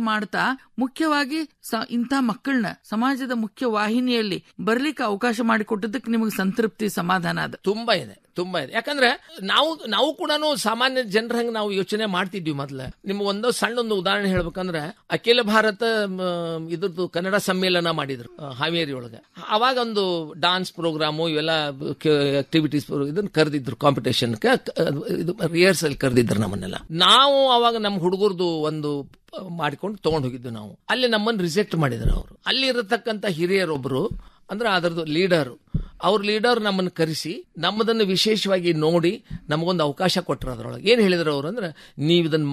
ಮಾಡ್ತಾ ಮುಖ್ಯವಾಗಿ ಸ- ಇಂಥ ಮಕ್ಕಳನ್ನ ಸಮಾಜದ ಮುಖ್ಯ ವಾಹಿನಿಯಲ್ಲಿ ಬರ್ಲಿಕ್ಕೆ ಅವಕಾಶ ಮಾಡಿಕೊಟ್ಟದಕ್ಕೆ ನಿಮಗೆ ಸಂತೃಪ್ತಿ ಸಮಾಧಾನ ಅದ ತುಂಬಾ ಇದೆ ತುಂಬಾ ಇದೆ ಯಾಕಂದ್ರೆ ನಾವು ನಾವು ಕೂಡ ಸಾಮಾನ್ಯ ಜನರ ಹಂಗೆ ನಾವು ಯೋಚನೆ ಮಾಡ್ತಿದ್ವಿ ಮೊದ್ಲ ನಿಮ್ಗೆ ಒಂದು ಸಣ್ಣ ಒಂದು ಉದಾಹರಣೆ ಹೇಳ್ಬೇಕಂದ್ರೆ ಅಖಿಲ ಭಾರತ ಮ, ಇದ್ರದ್ದು ಕನ್ನಡ ಸಮ್ಮೇಳನ ಮಾಡಿದ್ರು ಆ, ಹಾವೇರಿ ಒಳಗೆ ಅವಾಗ ಒಂದು ಡಾನ್ಸ್ ಪ್ರೋಗ್ರಾಮು ಇವೆಲ್ಲ ಆಕ್ಟಿವಿಟೀಸ್ ಇದನ್ನ ಕರೆದಿದ್ರು ಕಾಂಪಿಟೇಷನ್ ಇದು ರಿಹರ್ಸಲ್ ಕರೆದಿದ್ರು ನಮ್ಮನ್ನೆಲ್ಲ ನಾವು ಅವಾಗ ನಮ್ಮ ಹುಡುಗರದು ಒಂದು ಮಾಡಿಕೊಂಡು ತಗೊಂಡು ಹೋಗಿದ್ದು ನಾವು ಅಲ್ಲಿ ನಮ್ಮನ್ನು ರಿಜೆಕ್ಟ್ ಮಾಡಿದ್ರು ಅವರು ಅಲ್ಲಿ ಇರತಕ್ಕಂತ ಹಿರಿಯರೊಬ್ರು ಅಂದ್ರೆ ಅದರದ್ದು ಲೀಡರ್ ಅವ್ರ ಲೀಡರ್ ನಮ್ಮನ್ನು ಕರೆಸಿ ನಮ್ಮದನ್ನು ವಿಶೇಷವಾಗಿ ನೋಡಿ ನಮಗೊಂದು ಅವಕಾಶ ಕೊಟ್ಟರು ಅದ್ರೊಳಗೆ ಏನ್ ಹೇಳಿದ್ರು ಅವ್ರು ಅಂದ್ರೆ ನೀವು ಇದನ್ನ